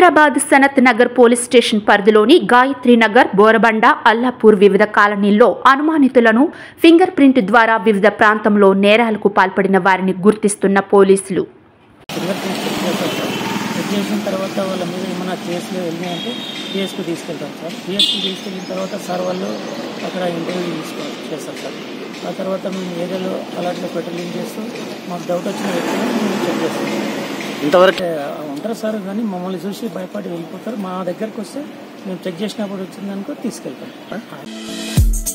Hyderabad Sanath Nagar police station పరిధిలోని గాయత్రి నగర్ బోరబండ అల్లాపూర్ వివిధ కాలనీల్లో అనుమానితులను finger print ద్వారా వివిధ ప్రాంతంలో నేరాలకు పాల్పడిన వారిని గుర్తిస్తున్న పోలీసులు ఫింగర్ ప్రింట్స్ చెక్ చేస్తాం సార్ చెక్ చేసిన తర్వాత వాళ్ళ మీద ఏమైనా కేసులు వెళ్ళినాయంటే పిఎస్కి తీసుకెళ్తాం సార్ పిఎస్కి తీసుకెళ్ళిన తర్వాత సార్ వాళ్ళు అక్కడ ఇంటర్వ్యూ తీసుకో చేస్తారు సార్ ఆ తర్వాత మేము ఏరియాలో అలాంటి పెట్రోలింగ్ చేస్తూ మాకు డౌట్ వచ్చిన వ్యక్తులను మేము చెక్ చేస్తాం ఇంతవరకు అంటే ఉంటారు సార్ కానీ మమ్మల్ని చూసి భయపడి వెళ్ళిపోతారు మా దగ్గరకు వస్తే మేము చెక్ చేసినప్పుడు వచ్చిందనుకో తీసుకెళ్తాం